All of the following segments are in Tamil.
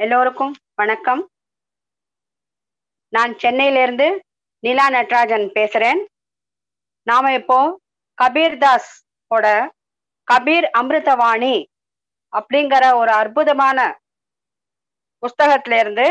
எல்லோருக்கும் வணக்கம் நான் சென்னையிலிருந்து நிலா நட்ராஜன் பேசுறேன் நாம இப்போ கபீர்தாஸ் ஓட கபீர் அமிர்தவாணி அப்படிங்கிற ஒரு அற்புதமான புஸ்தகத்தில இருந்து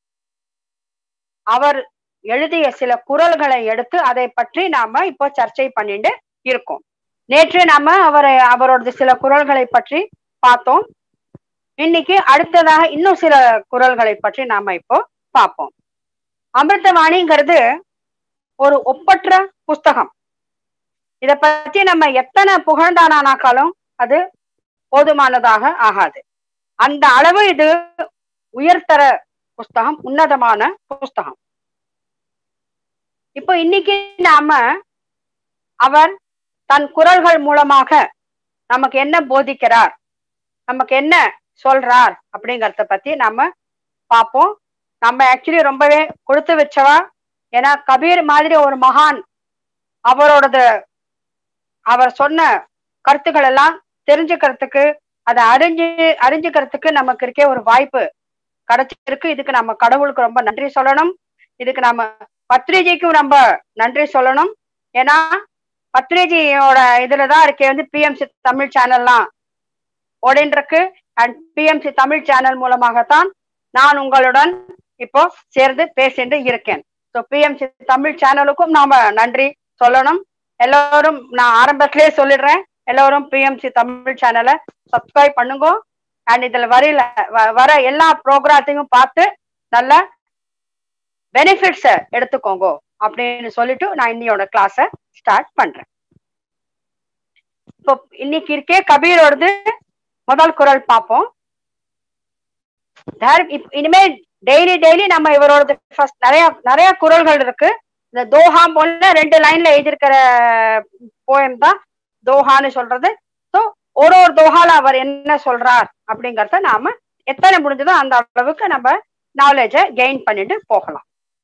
அவர் எழுதிய சில குரல்களை எடுத்து அதை பற்றி நாம இப்போ சர்ச்சை பண்ணிட்டு இருக்கோம் நேற்று நாம அவரை அவரோட சில குரல்களை பற்றி பார்த்தோம் இன்னைக்கு அடுத்ததாக இன்னும் சில குரல்களை பற்றி நாம இப்போ பார்ப்போம் அமிர்தவாணிங்கிறது ஒரு ஒப்பற்ற புஸ்தகம் இத பத்தி நம்ம எத்தனை புகழ்ந்தானாக்காலும் அது போதுமானதாக ஆகாது அந்த அளவு இது உயர்தர புஸ்தகம் உன்னதமான புஸ்தகம் இப்போ இன்னைக்கு நாம அவர் தன் குரல்கள் மூலமாக நமக்கு என்ன போதிக்கிறார் நமக்கு என்ன சொல்றார் அப்படிங்கறத பத்தி நாம பார்ப்போம் நம்ம ஆக்சுவலி ரொம்பவே கொடுத்து வச்சவா ஏன்னா கபீர் மாதிரி ஒரு மகான் அவரோடது அவர் சொன்ன கருத்துக்கள் எல்லாம் தெரிஞ்சுக்கிறதுக்கு அதை அறிஞ்சு அறிஞ்சுக்கிறதுக்கு நமக்கு இருக்கே ஒரு வாய்ப்பு கிடைச்சிருக்கு இதுக்கு நம்ம கடவுளுக்கு ரொம்ப நன்றி சொல்லணும் இதுக்கு நம்ம பத்ரிஜிக்கும் ரொம்ப நன்றி சொல்லணும் ஏன்னா பத்ரிஜியோட இதுலதான் இருக்கே வந்து பிஎம்சி தமிழ் சேனல்லாம் ஓடின்றிருக்கு அண்ட் பிஎம்சி தமிழ் சேனல் மூலமாகத்தான் நான் உங்களுடன் இப்போ சேர்ந்து பேசிட்டு இருக்கேன் ஸோ பிஎம்சி தமிழ் சேனலுக்கும் நாம நன்றி சொல்லணும் எல்லோரும் நான் ஆரம்பத்திலேயே சொல்லிடுறேன் எல்லோரும் பிஎம்சி தமிழ் சேனலை சப்ஸ்கிரைப் பண்ணுங்க அண்ட் இதுல வரையில வர எல்லா ப்ரோக்ராத்தையும் பார்த்து நல்ல பெனிஃபிட்ஸ எடுத்துக்கோங்க அப்படின்னு சொல்லிட்டு நான் இன்னையோட கிளாஸ ஸ்டார்ட் பண்றேன் இப்போ இன்னைக்கு இருக்கே கபீரோடது முதல் குரல் பார்ப்போம் இனிமே டெய்லி டெய்லி நம்ம இவரோட ஃபர்ஸ்ட் நிறைய நிறைய குரல்கள் இருக்கு இந்த தோஹாம் போல ரெண்டு லைன்ல எழுதியிருக்கிற போயம் தான் தோஹான்னு சொல்றது ஸோ ஒரு ஒரு தோஹால அவர் என்ன சொல்றார் அப்படிங்கறத நாம எத்தனை முடிஞ்சதோ அந்த அளவுக்கு நம்ம நாலேஜ கெயின் பண்ணிட்டு போகலாம்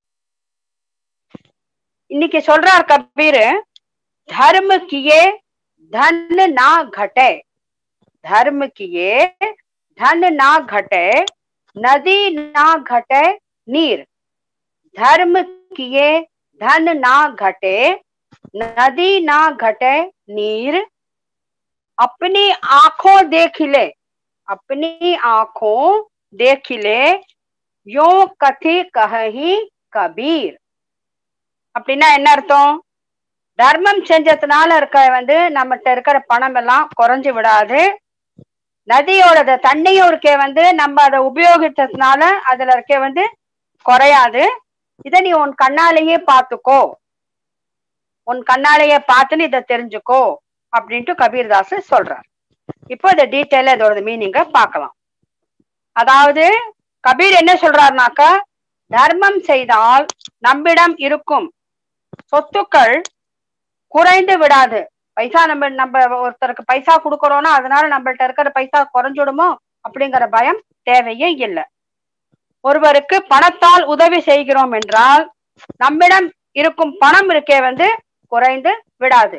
இன்னைக்கு சொல்றார் கபீர் தர்ம கியே धन ना घटे धर्म किए धन ना घटे नदी ना घटे नीर धर्म किए धन ना घटे नदी ना घटे नीर अपनी आंखों देख ले अपनी आंखों देख ले यो कथी कही कबीर அப்படின்னா என்ன அர்த்தம் தர்மம் செஞ்சதுனால இருக்க வந்து நம்மகிட்ட இருக்கிற பணம் எல்லாம் குறைஞ்சு விடாது நதியோட தண்ணியும் இருக்கே வந்து நம்ம அதை உபயோகிச்சதுனால அதுல இருக்க வந்து குறையாது இத நீ உன் கண்ணாலேயே பாத்துக்கோ உன் கண்ணாலேயே பார்த்துன்னு இதை தெரிஞ்சுக்கோ அப்படின்ட்டு கபீர்தாஸ் சொல்றார் இப்போ இதை டீட்டெயில இதோட மீனிங்க பார்க்கலாம் அதாவது கபீர் என்ன சொல்றாருனாக்கா தர்மம் செய்தால் நம்மிடம் இருக்கும் சொத்துக்கள் குறைந்து விடாது பைசா நம்ம நம்ம ஒருத்தருக்கு பைசா கொடுக்கறோம்னா அதனால நம்மள்ட்ட இருக்கிற பைசா குறைஞ்சிடுமோ அப்படிங்கிற பயம் தேவையே இல்லை ஒருவருக்கு பணத்தால் உதவி செய்கிறோம் என்றால் நம்மிடம் இருக்கும் பணம் இருக்கே வந்து குறைந்து விடாது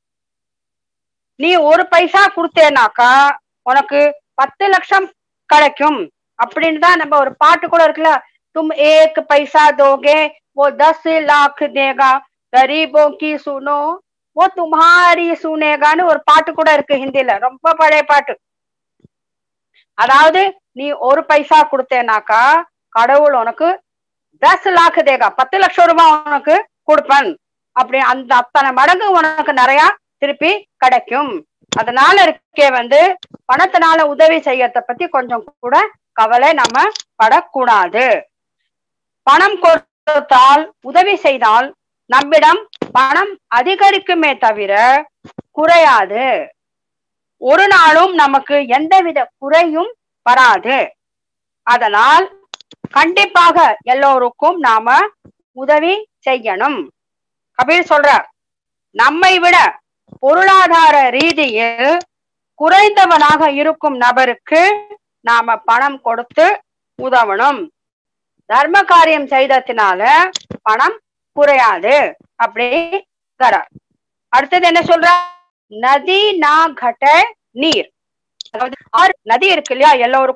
நீ ஒரு பைசா கொடுத்தேனாக்கா உனக்கு பத்து லட்சம் கிடைக்கும் அப்படின்னு தான் நம்ம ஒரு பாட்டு கூட இருக்குல்ல தும் ஏக் பைசா தோகே वो दस लाख देगा கரீபோ கி சுனோ ஓ துமாரி சுனேகான்னு ஒரு பாட்டு கூட இருக்கு ஹிந்தில ரொம்ப பழைய பாட்டு அதாவது நீ ஒரு பைசா கொடுத்தேனாக்கா கடவுள் உனக்கு தஸ் லாக் தேகா பத்து லட்சம் ரூபாய் உனக்கு கொடுப்பன் அப்படி அந்த அத்தனை மடங்கு உனக்கு நிறைய திருப்பி கிடைக்கும் அதனால இருக்கே வந்து பணத்தினால உதவி செய்யறத பத்தி கொஞ்சம் கூட கவலை நம்ம படக்கூடாது பணம் கொடுத்தால் உதவி செய்தால் நம்மிடம் பணம் அதிகரிக்குமே தவிர குறையாது ஒரு நாளும் நமக்கு எந்தவித குறையும் வராது அதனால் கண்டிப்பாக எல்லோருக்கும் நாம உதவி செய்யணும் கபீர் சொல்றார் நம்மை விட பொருளாதார ரீதியில் குறைந்தவனாக இருக்கும் நபருக்கு நாம பணம் கொடுத்து உதவணும் தர்ம காரியம் செய்ததுனால பணம் குறையாது அப்படிங்கிறார் அடுத்தது என்ன சொல்ற நதி நா கட்ட நீர் அதாவது ஆறு நதி இருக்கு இல்லையா எல்லோருக்கும்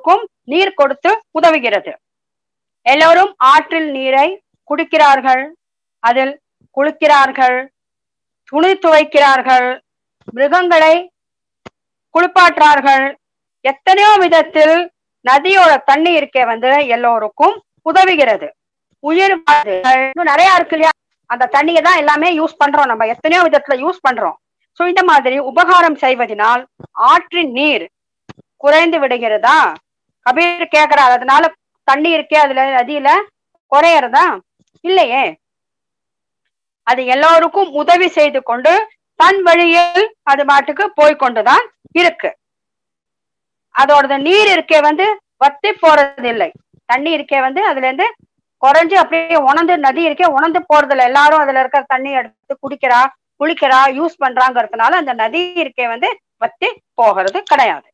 நீர் கொடுத்து உதவுகிறது எல்லோரும் ஆற்றில் நீரை குடிக்கிறார்கள் அதில் குளிக்கிறார்கள் துணி துவைக்கிறார்கள் மிருகங்களை குளிப்பாற்றார்கள் எத்தனையோ விதத்தில் நதியோட தண்ணி இருக்கே வந்து எல்லோருக்கும் உதவுகிறது உயிர் வாழ்கள் இன்னும் நிறைய இருக்கு இல்லையா அந்த தண்ணியை தான் எல்லாமே யூஸ் பண்றோம் நம்ம எத்தனையோ விதத்துல யூஸ் பண்றோம் சோ இந்த மாதிரி உபகாரம் செய்வதனால் ஆற்றின் நீர் குறைந்து விடுகிறதா கபீர் கேக்குறாரு அதனால தண்ணி இருக்கே அதுல நதியில குறையறதா இல்லையே அது எல்லோருக்கும் உதவி செய்து கொண்டு தன் வழியில் அது பாட்டுக்கு போய்கொண்டுதான் இருக்கு அதோட நீர் இருக்கே வந்து வத்தி போறது இல்லை தண்ணி இருக்கே வந்து அதுல இருந்து குறைஞ்சு அப்படியே உணர்ந்து நதி இருக்கே உணர்ந்து போறது இல்லை எல்லாரும் அதுல இருக்கிற தண்ணி எடுத்து குடிக்கிறா குளிக்கிறா யூஸ் பண்றாங்கிறதுனால அந்த நதி இருக்கே வந்து வத்தி போகிறது கிடையாது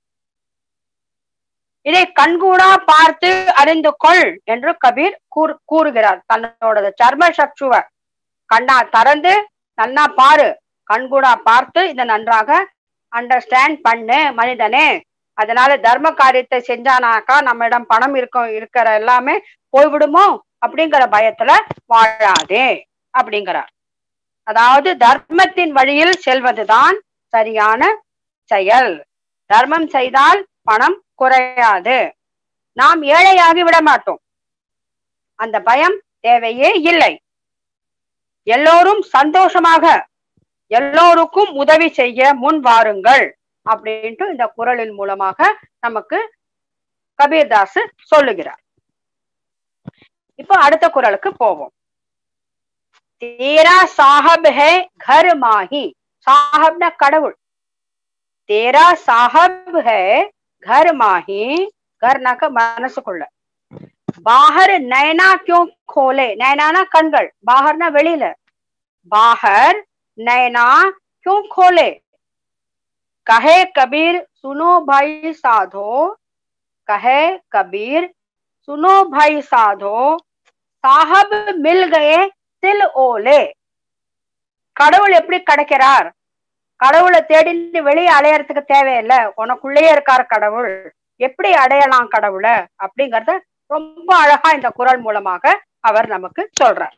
இதை கண்கூடா பார்த்து அறிந்து கொள் என்று கபீர் கூறு கூறுகிறார் தன்னோட சர்ம சக்ஷுவ கண்ணா திறந்து நன்னா பாரு கண்கூடா பார்த்து இதை நன்றாக அண்டர்ஸ்டாண்ட் பண்ணு மனிதனே அதனால தர்ம காரியத்தை செஞ்சானாக்கா நம்மிடம் பணம் இருக்கும் இருக்கிற எல்லாமே போய்விடுமோ அப்படிங்கிற பயத்துல வாழாதே அப்படிங்கிறார் அதாவது தர்மத்தின் வழியில் செல்வதுதான் சரியான செயல் தர்மம் செய்தால் பணம் குறையாது நாம் ஏழையாகி விட மாட்டோம் அந்த பயம் தேவையே இல்லை எல்லோரும் சந்தோஷமாக எல்லோருக்கும் உதவி செய்ய முன் வாருங்கள் அப்படின்ட்டு இந்த குரலின் மூலமாக நமக்கு கபீர்தாஸ் சொல்லுகிறார் இப்போ அடுத்த குரலுக்கு போவோம் தேரா சாஹப் ஹே கர் மாஹி சாஹப்னா கடவுள் தேரா சாஹப் ஹே घर माही घरனாக்க மனசுக்குள்ள பாஹர் நயனா கியூ கோலே நயனானா கண்கள் பாஹர்னா வெளியில பாஹர் நயனா क्यों खोले कहे कबीर सुनो भाई साधो कहे कबीर सुनो भाई साधो साहब मिल गए தில் ஓலே கடவுள் எப்படி கிடைக்கிறார் கடவுளை தேடி வெளியே அலையறதுக்கு தேவையில்லை உனக்குள்ளேயே இருக்கார் கடவுள் எப்படி அடையலாம் கடவுளை அப்படிங்கறத ரொம்ப அழகா இந்த குரல் மூலமாக அவர் நமக்கு சொல்றார்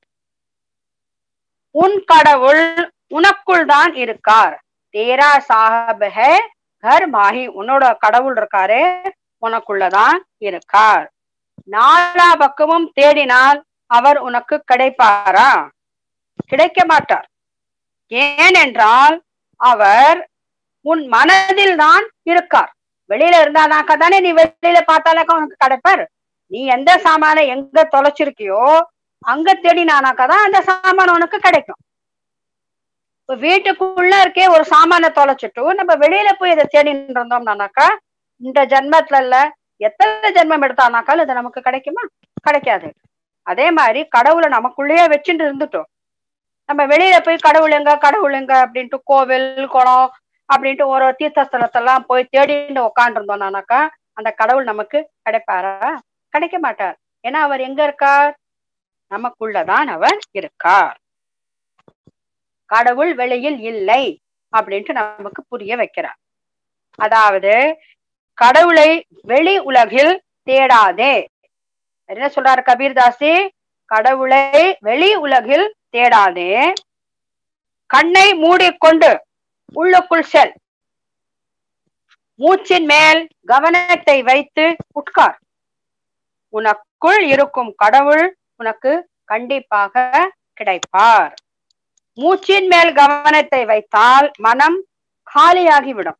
உன் கடவுள் உனக்குள் தான் இருக்கார் தேரா சாஹப் ஹே கர் மாஹி உன்னோட கடவுள் இருக்காரு உனக்குள்ளதான் இருக்கார் நாலா பக்கமும் தேடினால் அவர் உனக்கு கிடைப்பாரா கிடைக்க மாட்டார் ஏனென்றால் அவர் உன் மனதில் தான் இருக்கார் வெளியில இருந்தானாக்கா தானே நீ வெளியில பார்த்தாலாக்கா உனக்கு கிடைப்பார் நீ எந்த சாமான எங்க தொலைச்சிருக்கியோ அங்க தேடினானாக்கா தான் அந்த சாமான் உனக்கு கிடைக்கும் இப்ப வீட்டுக்குள்ள இருக்கே ஒரு சாமான தொலைச்சிட்டு நம்ம வெளியில போய் இதை தேடிட்டு இருந்தோம்னாக்கா இந்த ஜென்மத்துல இல்ல எத்தனை ஜென்மம் எடுத்தானாக்காலும் இது நமக்கு கிடைக்குமா கிடைக்காது அதே மாதிரி கடவுளை நமக்குள்ளேயே வச்சுட்டு இருந்துட்டோம் நம்ம வெளியில போய் கடவுள் எங்க கடவுள் எங்க அப்படின்ட்டு கோவில் குளம் அப்படின்ட்டு ஒரு தீர்த்தஸ்தலத்தெல்லாம் போய் தேடிட்டு உக்காண்டிருந்தோம்னாக்கா அந்த கடவுள் நமக்கு கிடைப்பாரா கிடைக்க மாட்டார் ஏன்னா அவர் எங்க இருக்கார் நமக்குள்ளதான் அவர் இருக்கார் கடவுள் வெளியில் இல்லை அப்படின்ட்டு நமக்கு புரிய வைக்கிறார் அதாவது கடவுளை வெளி உலகில் தேடாதே என்ன சொல்றாரு கபீர்தாசி கடவுளை வெளி உலகில் தேடாதே கண்ணை மூடிக்கொண்டு உள்ளுக்குள் செல் மூச்சின் மேல் கவனத்தை வைத்து உட்கார் உனக்குள் இருக்கும் கடவுள் உனக்கு கண்டிப்பாக கிடைப்பார் மூச்சின் மேல் கவனத்தை வைத்தால் மனம் காலியாகிவிடும்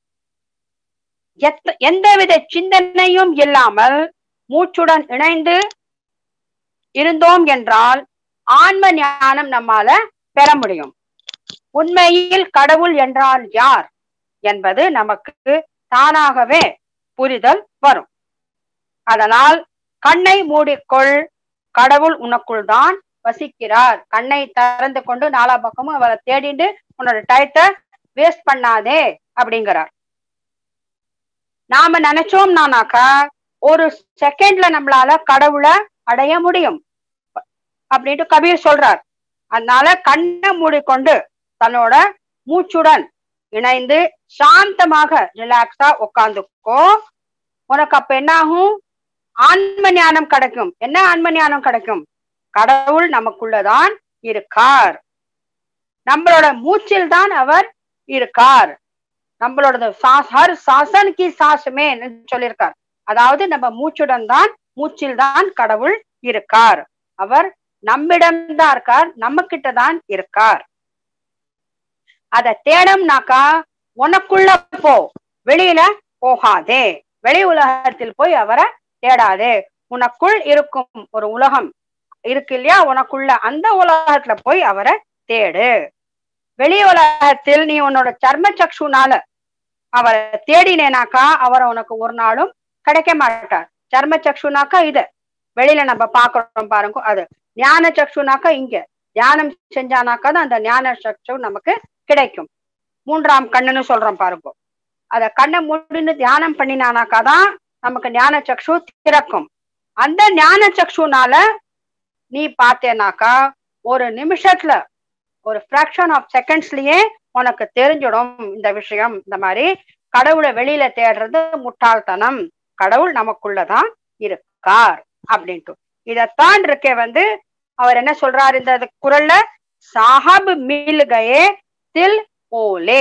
எந்தவித சிந்தனையும் இல்லாமல் மூச்சுடன் இணைந்து இருந்தோம் என்றால் ஆன்ம ஞானம் நம்மால பெற முடியும் உண்மையில் கடவுள் என்றால் யார் என்பது நமக்கு தானாகவே புரிதல் வரும் அதனால் கண்ணை மூடிக்கொள் கடவுள் உனக்குள் தான் வசிக்கிறார் கண்ணை திறந்து கொண்டு நாலா பக்கமும் அவரை தேடிட்டு உன்னோட டயத்தை வேஸ்ட் பண்ணாதே அப்படிங்கிறார் நாம நினைச்சோம்னாக்கா ஒரு செகண்ட்ல நம்மளால கடவுளை அடைய முடியும் அப்படின்ட்டு கபீர் சொல்றார் அதனால கண்ணை மூடிக்கொண்டு தன்னோட மூச்சுடன் இணைந்து சாந்தமாக ரிலாக்ஸா உட்காந்துக்கோ உனக்கு அப்ப என்ன ஆகும் ஆன்ம ஞானம் கிடைக்கும் என்ன ஆன்ம ஞானம் கிடைக்கும் கடவுள் நமக்குள்ளதான் இருக்கார் நம்மளோட மூச்சில் தான் அவர் இருக்கார் நம்மளோட சாஸ் ஹர் சாசன் கி சாசுமே சொல்லியிருக்கார் அதாவது நம்ம மூச்சுடன் தான் மூச்சில் தான் கடவுள் இருக்கார் அவர் நம்மிடம் தான் இருக்கார் நம்ம கிட்ட தான் இருக்கார் அத தேடம்னாக்கா உனக்குள்ள போ வெளியில போகாதே வெளி உலகத்தில் போய் அவரை தேடாதே உனக்குள் இருக்கும் ஒரு உலகம் இருக்கு இல்லையா உனக்குள்ள அந்த உலகத்துல போய் அவரை தேடு வெளி உலகத்தில் நீ உன்னோட சர்ம சக்ஷுனால அவரை தேடினேனாக்கா அவரை உனக்கு ஒரு நாளும் கிடைக்க மாட்டார் சர்ம சக்ஷுனாக்கா இது வெளியில நம்ம பாக்குறோம் பாருங்க அது ஞான சக்ஷுனாக்கா இங்க தியானம் செஞ்சானாக்கா தான் அந்த ஞான சக்ஷு நமக்கு கிடைக்கும் மூன்றாம் கண்ணுன்னு சொல்றோம் பாருங்க அத கண்ணை மூடின்னு தியானம் பண்ணினானாக்கா தான் நமக்கு ஞான சக்ஷு திறக்கும் அந்த ஞான சக்ஷுனால நீ பார்த்தேனாக்கா ஒரு நிமிஷத்துல ஒரு ஃபிராக்ஷன் ஆஃப் செகண்ட்ஸ்லயே உனக்கு தெரிஞ்சிடும் இந்த விஷயம் இந்த மாதிரி கடவுளை வெளியில தேடுறது முட்டாள்தனம் கடவுள் நமக்குள்ளதான் இருக்கார் அப்படின்ட்டு இதத்தான் இருக்கே வந்து அவர் என்ன சொல்றாரு இந்த குரல்ல சாஹப் மில் கயே தில் ஓலே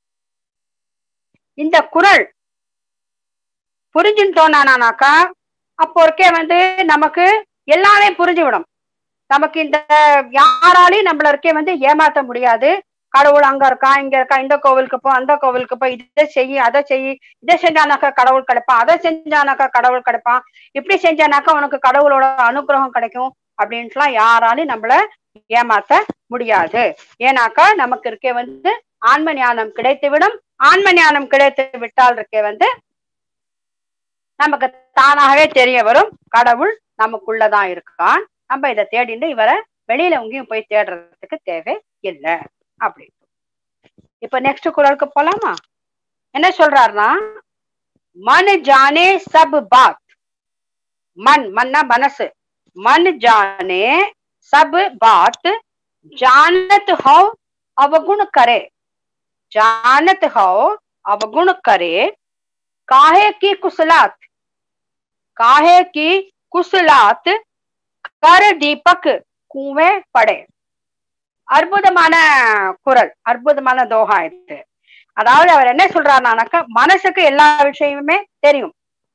இந்த குரல் புரிஞ்சுன்னு தோணானாக்கா அப்போ இருக்கே வந்து நமக்கு எல்லாமே புரிஞ்சு விடும் நமக்கு இந்த யாராலையும் நம்மள இருக்கே வந்து ஏமாத்த முடியாது கடவுள் அங்க இருக்கான் இங்க இருக்கான் இந்த கோவிலுக்கு போ அந்த கோவிலுக்கு போ இதை செய் அதை செய் இதை செஞ்சானாக்கா கடவுள் கிடைப்பான் அதை செஞ்சானாக்கா கடவுள் கிடைப்பான் இப்படி செஞ்சானாக்கா உனக்கு கடவுளோட அனுகிரகம் கிடைக்கும் அப்படின்ட்டுலாம் யாராலையும் நம்மள ஏமாத்த முடியாது ஏன்னாக்கா நமக்கு இருக்கே வந்து ஆன்ம ஞானம் கிடைத்து விடும் ஆன்ம ஞானம் கிடைத்து விட்டால் இருக்கே வந்து நமக்கு தானாகவே தெரிய வரும் கடவுள் நமக்குள்ளதான் இருக்கான் நம்ம இதை தேடிட்டு இவரை வெளியில எங்கேயும் போய் தேடுறதுக்கு தேவை இல்லை அப்படி இப்ப நெக்ஸ்ட் குரலுக்கு போலாமா என்ன சொல்றாருன்னா மன் ஜானே சப் பாத் மன் மன்னா மனசு मन जाने सब बात जानत हो अवगुण करे जानत हो अवगुण करे काहे की कुशलात काहे की कुशलात कर दीपक कुएं पड़े அற்புதமான குரல் அற்புதமான தோகா இது அதாவது அவர் என்ன சொல்றாருனாக்கா மனசுக்கு எல்லா விஷயமுமே தெரியும்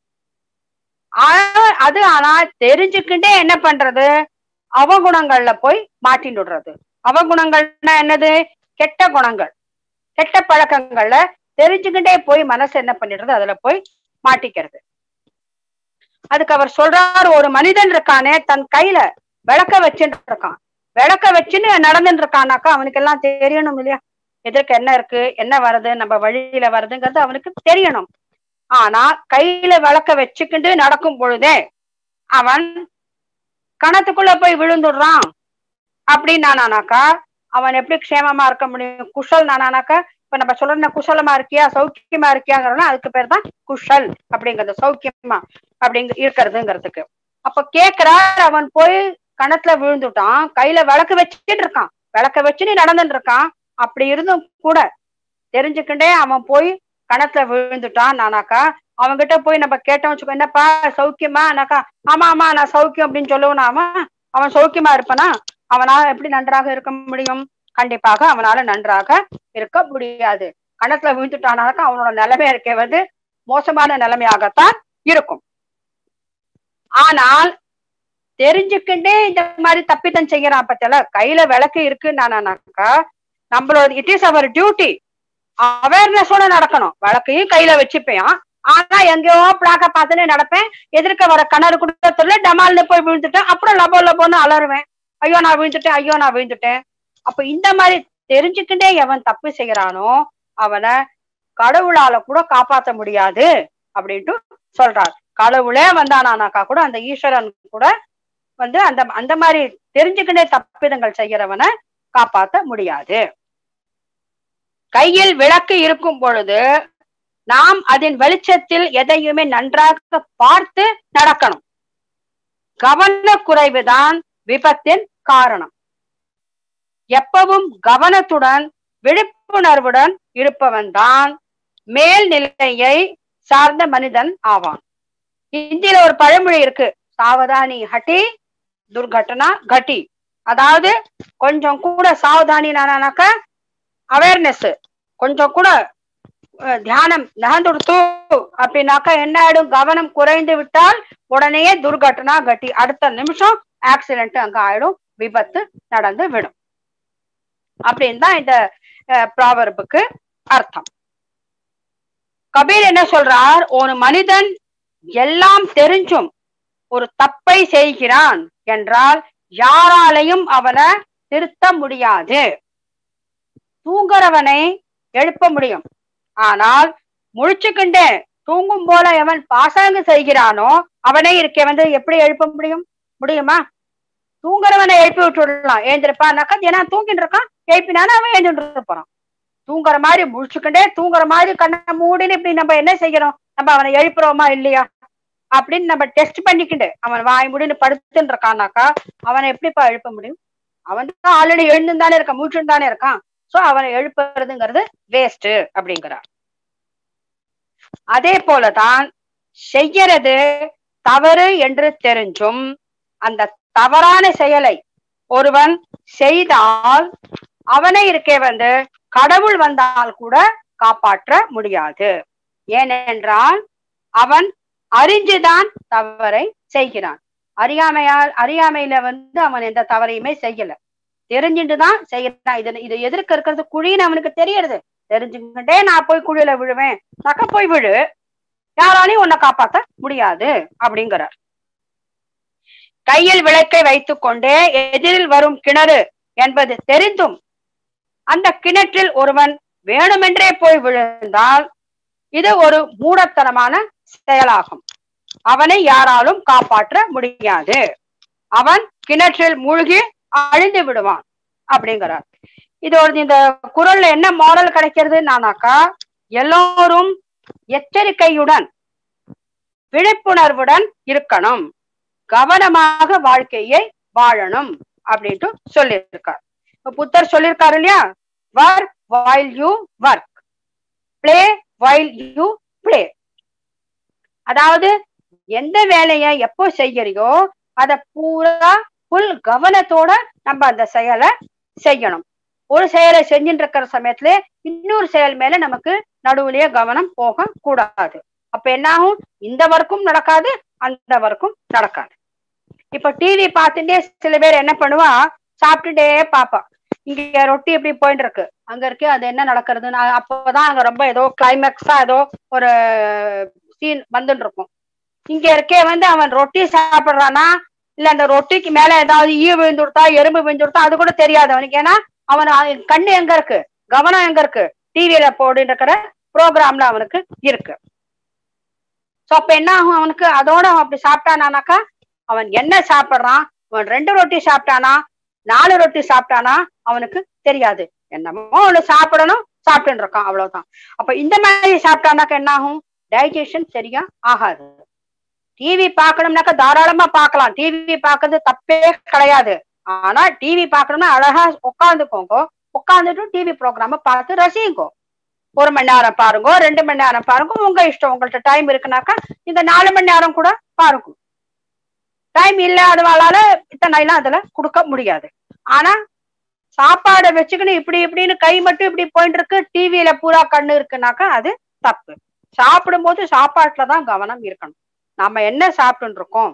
அது ஆனா தெரிஞ்சுக்கிட்டே என்ன பண்றது அவகுணங்கள்ல போய் மாட்டின்னு விடுறது அவகுணங்கள்னா என்னது கெட்ட குணங்கள் கெட்ட பழக்கங்கள்ல தெரிஞ்சுக்கிட்டே போய் மனசு என்ன பண்ணிடுறது அதுல போய் மாட்டிக்கிறது அதுக்கு அவர் சொல்றாரு ஒரு மனிதன் இருக்கானே தன் கையில விளக்க வச்சுட்டு இருக்கான் விளக்க வச்சுன்னு நடந்துட்டு இருக்கானாக்கா அவனுக்கு எல்லாம் தெரியணும் இல்லையா எதற்கு என்ன இருக்கு என்ன வருது நம்ம வழியில வருதுங்கிறது அவனுக்கு தெரியணும் ஆனா கையில விளக்க வச்சுக்கிட்டு நடக்கும் பொழுதே அவன் கணத்துக்குள்ள போய் விழுந்துடுறான் அப்படின்னானாக்கா அவன் எப்படி க்ஷேமமா இருக்க முடியும் குஷல் நானானாக்கா இப்ப நம்ம சொல்ற குஷலமா இருக்கியா சௌக்கியமா இருக்கியாங்கிறோம்னா அதுக்கு பேர் தான் குஷல் அப்படிங்கிறது சௌக்கியமா அப்படிங்க இருக்கிறதுங்கிறதுக்கு அப்ப கேக்குறார் அவன் போய் கணத்துல விழுந்துட்டான் கையில விளக்கு வச்சுட்டு இருக்கான் விளக்க வச்சு நீ நடந்துட்டு இருக்கான் அப்படி இருந்தும் கூட தெரிஞ்சுக்கிட்டே அவன் போய் கணத்துல விழுந்துட்டான் நானாக்கா அவன்கிட்ட போய் நம்ம கேட்டோம் வச்சுக்கோ என்னப்பா சௌக்கியமா நாக்கா ஆமா ஆமா நான் சௌக்கியம் அப்படின்னு சொல்லுவனா அவன் அவன் சௌக்கியமா இருப்பானா அவனால எப்படி நன்றாக இருக்க முடியும் கண்டிப்பாக அவனால நன்றாக இருக்க முடியாது கணத்துல விழுந்துட்டானாக்கா அவனோட நிலைமை இருக்க வந்து மோசமான நிலைமையாகத்தான் இருக்கும் ஆனால் தெரிஞ்சுக்கிட்டே இந்த மாதிரி தப்பித்தம் செய்யறான் பத்தில கையில விளக்கு இருக்குன்னானாக்கா நம்மளோட இட் இஸ் அவர் டியூட்டி அவேர்னஸோட நடக்கணும் விளக்கையும் கையில வச்சுப்பேன் ஆனா எங்கேயோ பிளாக்க பார்த்துன்னு நடப்பேன் எதிர்க்க வர கிணறு குடும்பத்துல டமால்னு போய் விழுந்துட்டேன் அப்புறம் லபோ லபோன்னு அலறுவேன் ஐயோ நான் விழுந்துட்டேன் ஐயோ நான் விழுந்துட்டேன் அப்ப இந்த மாதிரி தெரிஞ்சுக்கிட்டே எவன் தப்பு செய்யறானோ அவனை கடவுளால கூட காப்பாத்த முடியாது அப்படின்ட்டு சொல்றார் கடவுளே வந்தானானாக்கா கூட அந்த ஈஸ்வரன் கூட வந்து அந்த அந்த மாதிரி தெரிஞ்சுக்கிட்டே தப்பிதங்கள் செய்யறவனை காப்பாத்த முடியாது கையில் விளக்கு இருக்கும் பொழுது நாம் அதன் வெளிச்சத்தில் எதையுமே நன்றாக பார்த்து நடக்கணும் கவனக்குறைவுதான் விபத்தின் காரணம் எப்பவும் கவனத்துடன் விழிப்புணர்வுடன் இருப்பவன் தான் மேல்நிலையை சார்ந்த மனிதன் ஆவான் ஹிந்தியில ஒரு பழமொழி இருக்கு சாவதானி ஹட்டி துர்கட்டனா கட்டி அதாவது கொஞ்சம் கூட சாவதானி நானாக்க அவேர்னஸ் கொஞ்சம் கூட அஹ், தியானம் நகர்ந்துடுத்து அப்படின்னாக்கா என்ன ஆயிடும் கவனம் குறைந்து விட்டால் உடனேயே துர்கட்டனா கட்டி அடுத்த நிமிஷம் ஆக்சிடென்ட் அங்க ஆயிடும் விபத்து நடந்து விடும் அப்படின்னு தான் இந்த ப்ராவர்புக்கு அர்த்தம் கபீர் என்ன சொல்றார் ஒரு மனிதன் எல்லாம் தெரிஞ்சும் ஒரு தப்பை செய்கிறான் என்றால் யாராலையும் அவனை திருத்த முடியாது தூங்குறவனை எழுப்ப முடியும் ஆனால் முழிச்சுக்கிண்டே தூங்கும் போல எவன் பாசாங்கு செய்கிறானோ அவனை இருக்க வந்து எப்படி எழுப்ப முடியும் முடியுமா தூங்குறவனை எழுப்பி விட்டுடலாம் ஏந்திருப்பான்னாக்கா ஏன்னா தூங்கிட்டு இருக்கான் எழுப்பினானா அவன் எழுந்துட்டு போறான் தூங்குற மாதிரி முழிச்சுக்கிண்டே தூங்குற மாதிரி கண்ணை மூடின்னு இப்படி நம்ம என்ன செய்யணும் நம்ம அவனை எழுப்புறோமா இல்லையா அப்படின்னு நம்ம டெஸ்ட் பண்ணிக்கிண்டு அவன் வாய் முடின்னு படுத்துன்னு இருக்கான்னாக்கா அவனை எப்படிப்பா எழுப்ப முடியும் அவன் தான் ஆல்ரெடி எழுந்து தானே இருக்கான் மூச்சுன்னு தானே இருக்கான் சோ அவனை எழுப்புறதுங்கிறது வேஸ்ட் அப்படிங்கிறார் அதே போலதான் செய்யறது தவறு என்று தெரிஞ்சும் அந்த தவறான செயலை ஒருவன் செய்தால் அவனை இருக்கே வந்து கடவுள் வந்தால் கூட காப்பாற்ற முடியாது ஏனென்றால் அவன் அறிஞ்சுதான் தவறை செய்கிறான் அறியாமையால் அறியாமையில வந்து அவன் எந்த தவறையுமே செய்யல தெரிஞ்சுட்டு தான் செய்யறான் இது இது எதிர்க்க இருக்கிறது குழின்னு அவனுக்கு தெரியறது தெரிஞ்சுக்கிட்டே நான் போய் குழியில விழுவேன் நக்க போய் விழு யாராலையும் உன்னை காப்பாத்த முடியாது அப்படிங்கிறார் கையில் விளக்கை வைத்துக் கொண்டே எதிரில் வரும் கிணறு என்பது தெரிந்தும் அந்த கிணற்றில் ஒருவன் வேணுமென்றே போய் விழுந்தால் இது ஒரு மூடத்தனமான செயலாகும் அவனை யாராலும் காப்பாற்ற முடியாது அவன் கிணற்றில் மூழ்கி அழிந்து விடுவான் அப்படிங்கிறார் இது ஒரு இந்த குரல்ல என்ன மாரல் கிடைக்கிறதுனாக்கா எல்லோரும் எச்சரிக்கையுடன் விழிப்புணர்வுடன் இருக்கணும் கவனமாக வாழ்க்கையை வாழணும் அப்படின்ட்டு சொல்லியிருக்கார் இப்ப புத்தர் சொல்லியிருக்காரு இல்லையா work while you work play while you play அதாவது எந்த வேலையை எப்போ செய்யறியோ அத பூரா புல் கவனத்தோட நம்ம அந்த செயலை செய்யணும் ஒரு செயலை செஞ்சுட்டு இருக்கிற சமயத்துல இன்னொரு செயல் மேல நமக்கு நடுவுலயே கவனம் போக கூடாது அப்ப என்ன ஆகும் இந்த ஒர்க்கும் நடக்காது அந்த ஒர்க்கும் நடக்காது இப்ப டிவி பார்த்துட்டே சில பேர் என்ன பண்ணுவா சாப்பிட்டுட்டே பாப்பா இங்க ரொட்டி எப்படி போயிட்டு இருக்கு அங்க இருக்கு அது என்ன நடக்கிறதுன்னு அப்பதான் அங்க ரொம்ப ஏதோ கிளைமேக்ஸா ஏதோ ஒரு சீன் வந்துட்டு இருக்கும் இங்க இருக்கே வந்து அவன் ரொட்டி சாப்பிடுறானா இல்ல அந்த ரொட்டிக்கு மேல ஏதாவது ஈ விழுந்து கொடுத்தா எறும்பு விழுந்து கொடுத்தா அது கூட தெரியாது அவனுக்கு ஏன்னா அவன் கண்ணு எங்க இருக்கு கவனம் எங்க இருக்கு டிவியில போட்டு இருக்கிற ப்ரோக்ராம்ல அவனுக்கு இருக்கு சோ அப்ப என்ன ஆகும் அவனுக்கு அதோட அவன் அப்படி சாப்பிட்டானானாக்கா அவன் என்ன சாப்பிடுறான் அவன் ரெண்டு ரொட்டி சாப்பிட்டானா நாலு ரொட்டி சாப்பிட்டானா அவனுக்கு தெரியாது என்னமோ அவனு சாப்பிடணும் சாப்பிட்டு இருக்கான் அவ்வளவுதான் அப்ப இந்த மாதிரி சாப்பிட்டானாக்கா என்ன ஆகும் டைஜஷன் சரியா ஆகாது டிவி பார்க்கணும்னாக்கா தாராளமா பார்க்கலாம் டிவி பார்க்கறது தப்பே கிடையாது ஆனா டிவி பார்க்கணும்னா அழகா உட்காந்துக்கோங்க உட்காந்துட்டு டிவி ப்ரோக்ராம பார்த்து ரசிங்கோ ஒரு மணி நேரம் பாருங்க ரெண்டு மணி நேரம் பாருங்க உங்க இஷ்டம் உங்கள்ட்ட டைம் இருக்குனாக்கா இந்த நாலு மணி நேரம் கூட பாருங்க டைம் இல்லாதவாளால இத்தனை எல்லாம் அதுல கொடுக்க முடியாது ஆனா சாப்பாடை வச்சுக்கின்னு இப்படி இப்படின்னு கை மட்டும் இப்படி போயிட்டு இருக்கு டிவியில பூரா கண்ணு இருக்குனாக்கா அது தப்பு சாப்பிடும் போது சாப்பாட்டுலதான் கவனம் இருக்கணும் நாம என்ன சாப்பிட்டு இருக்கோம்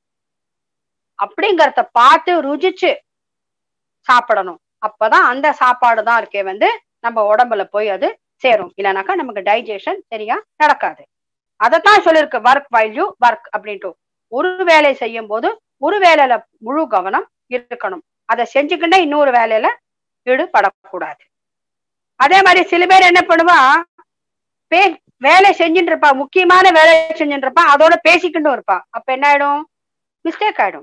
அப்படிங்கறத பார்த்து ருசிச்சு சாப்பிடணும் அப்பதான் அந்த சாப்பாடு தான் இருக்கே வந்து நம்ம உடம்புல போய் அது சேரும் இல்லைனாக்கா நமக்கு டைஜஷன் சரியா நடக்காது அதைத்தான் சொல்லிருக்கு ஒர்க் வைல்யூ ஒர்க் அப்படின்ட்டு ஒரு வேலை செய்யும் போது ஒரு வேலையில முழு கவனம் இருக்கணும் அதை செஞ்சுக்கிட்டே இன்னொரு வேலையில ஈடுபடக்கூடாது அதே மாதிரி சில பேர் என்ன பண்ணுவா பே வேலை செஞ்சுட்டு இருப்பா முக்கியமான வேலை செஞ்சுட்டு இருப்பா அதோட பேசிக்கிட்டும் இருப்பா அப்ப என்ன ஆயிடும் மிஸ்டேக் ஆயிடும்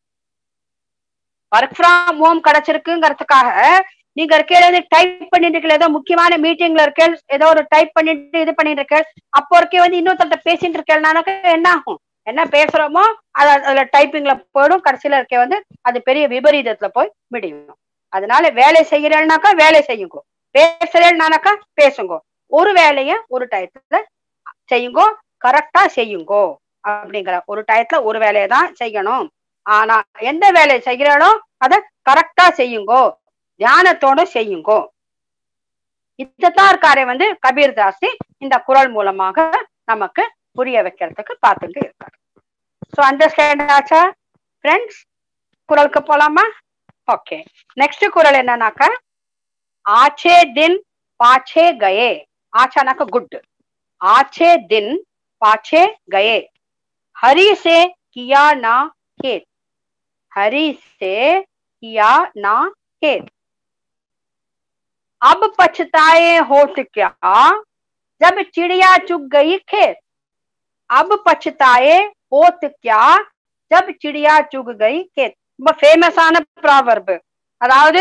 ஒர்க் ஃப்ரம் ஹோம் கிடைச்சிருக்குங்கிறதுக்காக நீங்க இருக்கையில டைப் பண்ணிட்டு இருக்கல ஏதோ முக்கியமான மீட்டிங்ல இருக்க ஏதோ ஒரு டைப் பண்ணிட்டு இது பண்ணிட்டு இருக்க அப்போ இருக்கே வந்து இன்னொருத்தட்ட பேசிட்டு இருக்கேன்னாக்க என்ன ஆகும் என்ன பேசுறோமோ அது அதுல டைப்பிங்ல போயிடும் கடைசியில இருக்க வந்து அது பெரிய விபரீதத்துல போய் முடியும் அதனால வேலை செய்யறேன்னாக்கா வேலை செய்யுங்க பேசுறேன்னாக்கா பேசுங்க ஒரு வேலைய ஒரு டயத்துல செய்யுங்கோ கரெக்டா செய்யுங்கோ அப்படிங்கிற ஒரு டயத்துல ஒரு வேலையை தான் செய்யணும் ஆனா எந்த வேலையை செய்கிறோனோ அதை கரெக்டா செய்யுங்கோ தியானத்தோட செய்யுங்கோ இதுதான் இருக்காரே வந்து கபீர்தாசி இந்த குரல் மூலமாக நமக்கு புரிய வைக்கிறதுக்கு பார்த்துட்டு இருக்காரு ஸோ அண்டர்ஸ்டாண்ட் ஆச்சா ஃப்ரெண்ட்ஸ் குரலுக்கு போலாமா ஓகே நெக்ஸ்ட் குரல் என்னன்னாக்கா ஆச்சே தின் பாச்சே கயே ஆச்சானாக்க குட் ஆச்சே தின் पाछे गए हरि से किया ना खेत हरि से किया ना खेत अब पछताए होत क्या जब चिड़िया चुग गई खेत अब पछताए होत क्या जब चिड़िया चुग गई खेत ரொம்ப ஃபேமஸான ப்ராவர்பு அதாவது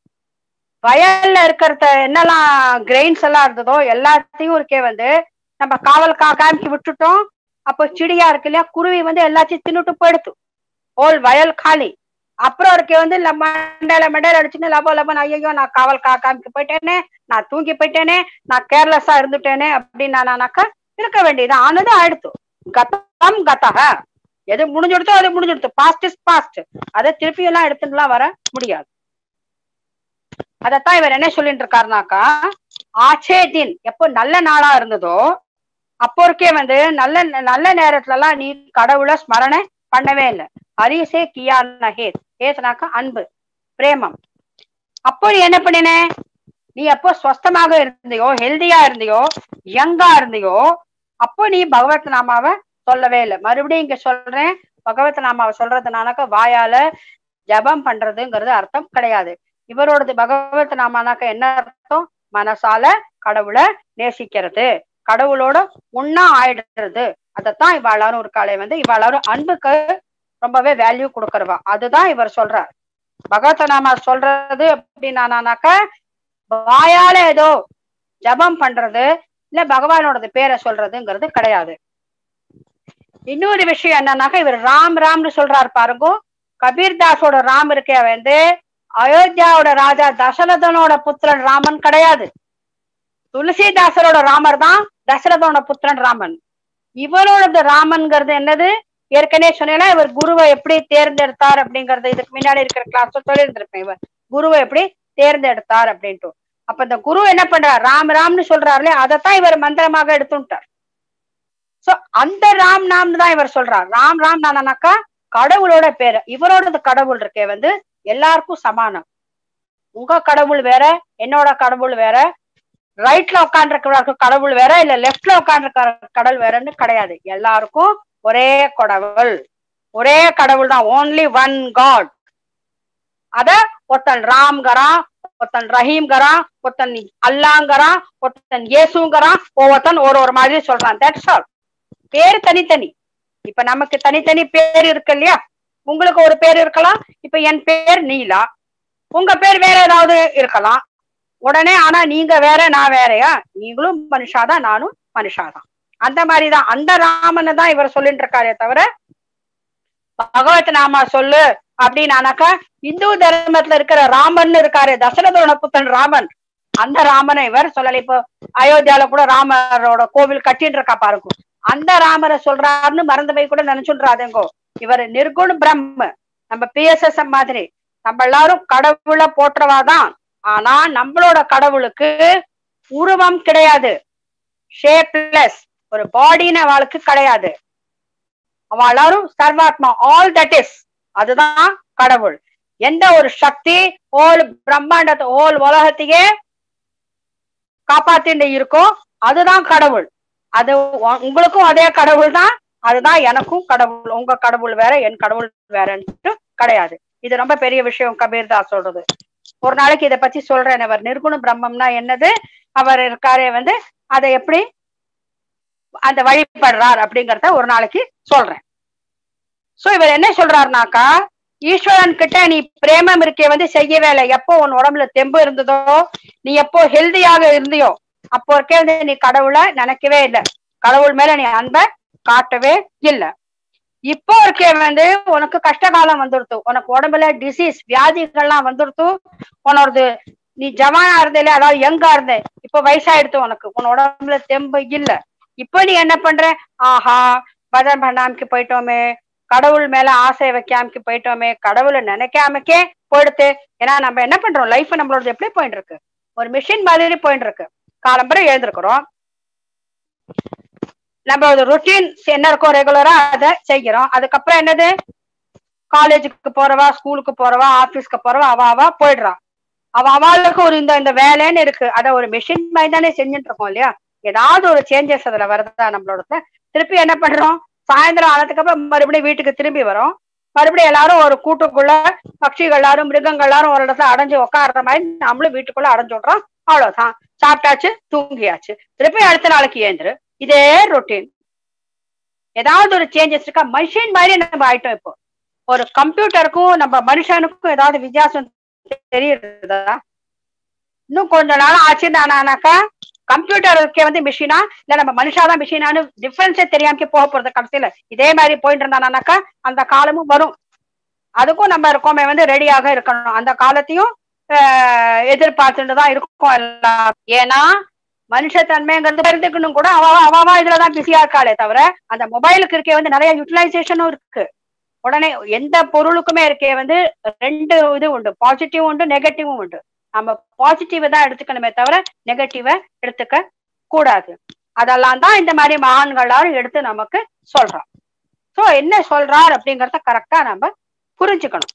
வயல்ல இருக்கிறத என்னெல்லாம் கிரெயின்ஸ் எல்லாம் இருந்ததோ எல்லாத்தையும் இருக்கே வந்து நம்ம காவல் காக்காமிக்கு விட்டுட்டோம் அப்போ சிடியா இருக்கு இல்லையா குருவி வந்து எல்லாத்தையும் தின்னுட்டு போயிடுத்து ஓல் வயல் காலி அப்புறம் இருக்கே வந்து மண்டையில மண்டையில அடிச்சுன்னு லபோ லபன் ஐயோ நான் காவல் காக்காமிக்கு போயிட்டேனே நான் தூங்கி போயிட்டேனே நான் கேர்லெஸ்ஸா இருந்துட்டேனே அப்படின்னு நானாக்கா இருக்க வேண்டியது ஆனது ஆயிடுத்து கதம் கதக எது முடிஞ்சுடுத்தோ அது முடிஞ்சுடுத்து பாஸ்ட் இஸ் பாஸ்ட் அதை திருப்பி எல்லாம் எடுத்துட்டுலாம் வர முடியாது அதத்தான் இவர் என்ன சொல்லிட்டு இருக்காருனாக்கா ஆச்சே தின் எப்போ நல்ல நாளா இருந்ததோ அப்போ இருக்கே வந்து நல்ல நல்ல நேரத்துல எல்லாம் நீ கடவுளை ஸ்மரணை பண்ணவே இல்லை ஹரிசே கியா நகேத் ஏசனாக்கா அன்பு பிரேமம் அப்போ நீ என்ன பண்ணின நீ எப்போ ஸ்வஸ்தமாக இருந்தியோ ஹெல்தியா இருந்தியோ யங்கா இருந்தியோ அப்போ நீ பகவத் நாமாவை சொல்லவே இல்லை மறுபடியும் இங்க சொல்றேன் பகவத் நாமாவை சொல்றதுனாக்க வாயால ஜபம் பண்றதுங்கிறது அர்த்தம் கிடையாது இவரோடது பகவத் நாமானாக்க என்ன அர்த்தம் மனசால கடவுளை நேசிக்கிறது கடவுளோட ஒன்னா ஆயிடுறது அதத்தான் இவாளாரும் இருக்காளே வந்து இவாளாரும் அன்புக்கு ரொம்பவே வேல்யூ கொடுக்கறவா அதுதான் இவர் சொல்றார் பகவத் நாமா சொல்றது அப்படின்னானாக்க வாயால ஏதோ ஜபம் பண்றது இல்ல பகவானோடது பேரை சொல்றதுங்கிறது கிடையாது இன்னொரு விஷயம் என்னன்னாக்கா இவர் ராம் ராம்னு சொல்றாரு பாருங்க கபீர்தாஸோட ராம் இருக்கே வந்து அயோத்தியாவோட ராஜா தசரதனோட புத்திரன் ராமன் கிடையாது துளசிதாசரோட ராமர் தான் தசரதனோட புத்திரன் ராமன் இவரோட ராமன்கிறது என்னது ஏற்கனவே சொன்னேன்னா இவர் குருவை எப்படி தேர்ந்தெடுத்தார் அப்படிங்கறது இதுக்கு முன்னாடி இருக்கிற கிளாஸ் சொல்லியிருந்திருப்பேன் இவர் குருவை எப்படி தேர்ந்தெடுத்தார் அப்படின்ட்டு அப்ப இந்த குரு என்ன பண்றார் ராம் ராம்னு சொல்றாருலே அதைத்தான் இவர் மந்திரமாக எடுத்துட்டார் சோ அந்த ராம் நாம்னு தான் இவர் சொல்றார் ராம் ராம் நானாக்கா கடவுளோட பேரு இவரோட கடவுள் இருக்கே வந்து எல்லாருக்கும் சமானம் உங்க கடவுள் வேற என்னோட கடவுள் வேற ரைட்ல உட்காந்துருக்கிற கடவுள் வேற இல்ல லெப்ட்ல உட்காந்துருக்கிற கடவுள் வேறன்னு கிடையாது எல்லாருக்கும் ஒரே கடவுள் ஒரே கடவுள் தான் ஓன்லி ஒன் காட் அத ஒருத்தன் ராம்கரான் ஒருத்தன் ரஹீம்கரான் ஒருத்தன் அல்லாங்கரான் ஒருத்தன் இயேசுங்கரான் ஒவ்வொருத்தன் ஒரு ஒரு மாதிரி சொல்றான் தட்ஸ் ஆல் பேர் தனித்தனி இப்ப நமக்கு தனித்தனி பேர் இருக்கு இல்லையா உங்களுக்கு ஒரு பேர் இருக்கலாம் இப்ப என் பேர் நீலா உங்க பேர் வேற ஏதாவது இருக்கலாம் உடனே ஆனா நீங்க வேற நான் வேறயா நீங்களும் மனுஷாதான் நானும் மனுஷாதான் அந்த மாதிரிதான் அந்த ராமனை தான் இவர் சொல்லிட்டு இருக்காரே தவிர பகவத் நாமா சொல்லு அப்படின்னாக்கா இந்து தர்மத்துல இருக்கிற ராமன் இருக்காரு தசரதோட புத்தன் ராமன் அந்த ராமனை இவர் சொல்லல இப்போ அயோத்தியால கூட ராமரோட கோவில் கட்டிட்டு இருக்கா பாருங்க அந்த ராமரை சொல்றாருன்னு மறந்து போய் கூட நினைச்சுடுறாதேங்கோ இவர் நிர்குண பிரம்ம நம்ம பிஎஸ்எஸ் மாதிரி நம்ம எல்லாரும் கடவுளை போற்றவாதான் ஆனா நம்மளோட கடவுளுக்கு உருவம் கிடையாது ஷேப்லெஸ் ஒரு பாடின்னு அவளுக்கு கிடையாது அவ எல்லாரும் சர்வாத்மா ஆல் தட் இஸ் அதுதான் கடவுள் எந்த ஒரு சக்தி ஹோல் பிரம்மாண்டத்தை ஹோல் உலகத்தையே காப்பாத்திட்டு இருக்கோ அதுதான் கடவுள் அது உங்களுக்கும் அதே கடவுள் தான் அதுதான் எனக்கும் கடவுள் உங்க கடவுள் வேற என் கடவுள் வேறன்ட்டு கிடையாது இது ரொம்ப பெரிய விஷயம் கபீர் தாஸ் சொல்றது ஒரு நாளைக்கு இதை பத்தி சொல்றேன் அவர் நிர்குண பிரம்மம்னா என்னது அவர் இருக்காரே வந்து அதை எப்படி அந்த வழிபடுறார் அப்படிங்கறத ஒரு நாளைக்கு சொல்றேன் சோ இவர் என்ன சொல்றாருனாக்கா ஈஸ்வரன் கிட்ட நீ பிரேமம் இருக்கே வந்து செய்யவே இல்லை எப்போ உன் உடம்புல தெம்பு இருந்ததோ நீ எப்போ ஹெல்தியாக இருந்தியோ அப்போ இருக்கே வந்து நீ கடவுளை நினைக்கவே இல்லை கடவுள் மேல நீ அன்பை காட்டவே இல்லை இப்போ இருக்கே வந்து உனக்கு கஷ்ட காலம் வந்துடுத்து உனக்கு உடம்புல டிசீஸ் வியாதிகள்லாம் வந்துடுத்து உன்னோடது நீ ஜவானா இருந்தே அதாவது யங்கா இருந்த இப்போ வயசாயிடுத்து உனக்கு உன் உடம்புல தெம்பு இல்ல இப்போ நீ என்ன பண்ற ஆஹா பஜன் பண்ணாமக்கு போயிட்டோமே கடவுள் மேல ஆசை வைக்காமக்கு போயிட்டோமே கடவுளை நினைக்காமக்கே போயிடுத்து ஏன்னா நம்ம என்ன பண்றோம் லைஃப் நம்மளோட எப்படி போயிட்டு இருக்கு ஒரு மிஷின் மாதிரி போயிட்டு இருக்கு காலம்பரை எழுந்திருக்கிறோம் நம்ம ஒரு ருட்டீன் என்ன இருக்கோ ரெகுலரா அதை செய்கிறோம் அதுக்கப்புறம் என்னது காலேஜுக்கு போறவா ஸ்கூலுக்கு போறவா ஆபீஸ்க்கு போறவா அவ அவா போயிடுறான் அவ அவளுக்கு ஒரு இந்த இந்த வேலைன்னு இருக்கு அத ஒரு மிஷின் மாதிரி தானே செஞ்சுட்டு இருக்கோம் இல்லையா ஏதாவது ஒரு சேஞ்சஸ் அதுல வருதா நம்மளோட திருப்பி என்ன பண்றோம் சாயந்தரம் ஆனதுக்கு அப்புறம் மறுபடியும் வீட்டுக்கு திரும்பி வரோம் மறுபடியும் எல்லாரும் ஒரு கூட்டுக்குள்ள பட்சிகள் எல்லாரும் மிருகங்கள் எல்லாரும் ஒரு இடத்துல அடைஞ்சு உட்கார்ற மாதிரி நம்மளும் வீட்டுக்குள்ள அடைஞ்சு விடுறோம் அவ்வளவுதான் சாப்பிட்டாச்சு தூங்கியாச்சு திருப்பி அடுத்த நாளைக்கு ஏந்துரு இதே ரொட்டீன் ஏதாவது ஒரு சேஞ்சஸ் இருக்கா மனுஷன் மாதிரி நம்ம ஆயிட்டோம் இப்போ ஒரு கம்ப்யூட்டருக்கும் நம்ம மனுஷனுக்கும் ஏதாவது வித்தியாசம் தெரியுறதா இன்னும் கொஞ்ச நாள் ஆச்சு நானாக்கா கம்ப்யூட்டருக்கு வந்து மிஷினா இல்ல நம்ம மனுஷாதான் மிஷினான்னு டிஃபரன்ஸே தெரியாம போக போறது கடைசியில இதே மாதிரி போயிட்டு இருந்தானாக்கா அந்த காலமும் வரும் அதுக்கும் நம்ம இருக்கோமே வந்து ரெடியாக இருக்கணும் அந்த காலத்தையும் எதிர்பார்த்துட்டு தான் இருக்கும் எல்லாம் ஏன்னா மனுஷத்தன்மைங்கிறது தெரிஞ்சுக்கணும் கூட அவ அவவா இதுலதான் பிஸியா இருக்காளே தவிர அந்த மொபைலுக்கு இருக்கே வந்து நிறைய யூட்டிலைசேஷனும் இருக்கு உடனே எந்த பொருளுக்குமே இருக்கே வந்து ரெண்டு இது உண்டு பாசிட்டிவ் உண்டு நெகட்டிவும் உண்டு நம்ம பாசிட்டிவ் தான் எடுத்துக்கணுமே தவிர நெகட்டிவ எடுத்துக்க கூடாது அதெல்லாம் தான் இந்த மாதிரி மகான்களாரும் எடுத்து நமக்கு சொல்றான் சோ என்ன சொல்றார் அப்படிங்கறத கரெக்டா நம்ம புரிஞ்சுக்கணும்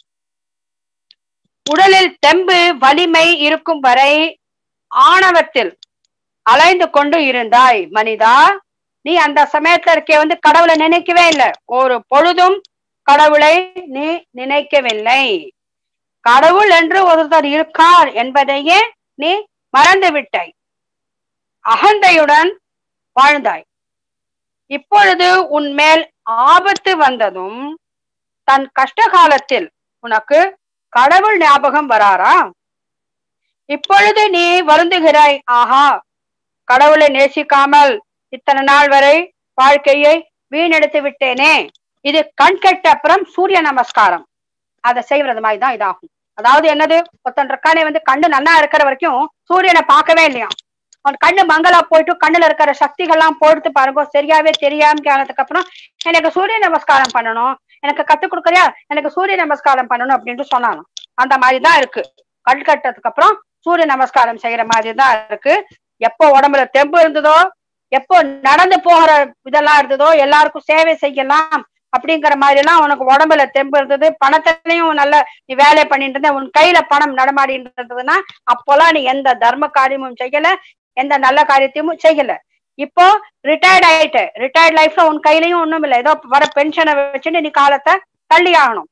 உடலில் தெம்பு வலிமை இருக்கும் வரை ஆணவத்தில் அலைந்து கொண்டு இருந்தாய் மனிதா நீ அந்த சமயத்துல இருக்கே வந்து கடவுளை நினைக்கவே இல்லை ஒரு பொழுதும் கடவுளை நீ நினைக்கவில்லை கடவுள் என்று ஒருத்தர் இருக்கார் என்பதையே நீ மறந்து விட்டாய் அகந்தையுடன் வாழ்ந்தாய் இப்பொழுது உன் மேல் ஆபத்து வந்ததும் தன் கஷ்ட காலத்தில் உனக்கு கடவுள் ஞாபகம் வராரா இப்பொழுது நீ வருந்துகிறாய் ஆஹா கடவுளை நேசிக்காமல் இத்தனை நாள் வரை வாழ்க்கையை வீணெடுத்து விட்டேனே இது கண் கெட்ட அப்புறம் சூரிய நமஸ்காரம் அதை செய்வது மாதிரி தான் இதாகும் அதாவது என்னது ஒருத்தன் இருக்கானே வந்து கண்ணு நன்னா இருக்கிற வரைக்கும் சூரியனை பார்க்கவே இல்லையா அவன் கண்ணு மங்களா போயிட்டு கண்ணுல இருக்கிற சக்திகள்லாம் போடுத்து பாருங்க சரியாவே தெரியாம கேனதுக்கு அப்புறம் எனக்கு சூரிய நமஸ்காரம் பண்ணணும் எனக்கு கத்து கொடுக்கறியா எனக்கு சூரிய நமஸ்காரம் பண்ணணும் அப்படின்ட்டு சொன்னாலும் அந்த மாதிரிதான் இருக்கு கண் கட்டதுக்கு அப்புறம் சூரிய நமஸ்காரம் செய்யற மாதிரி தான் இருக்கு எப்போ உடம்புல தெம்பு இருந்ததோ எப்போ நடந்து போகிற இதெல்லாம் இருந்ததோ எல்லாருக்கும் சேவை செய்யலாம் அப்படிங்கிற மாதிரி எல்லாம் உனக்கு உடம்புல தெம்பு இருந்தது பணத்திலையும் நல்ல நீ வேலை பண்ணிட்டு இருந்த உன் கையில பணம் நடமாடிட்டு இருந்ததுன்னா அப்போல்லாம் நீ எந்த தர்ம காரியமும் செய்யல எந்த நல்ல காரியத்தையும் செய்யல இப்போ ரிட்டையர்ட் ஆயிட்டு ரிட்டையர்ட் லைஃப்ல உன் கையிலயும் ஒண்ணும் இல்லை ஏதோ வர பென்ஷனை வச்சுட்டு நீ காலத்தை தள்ளி ஆகணும்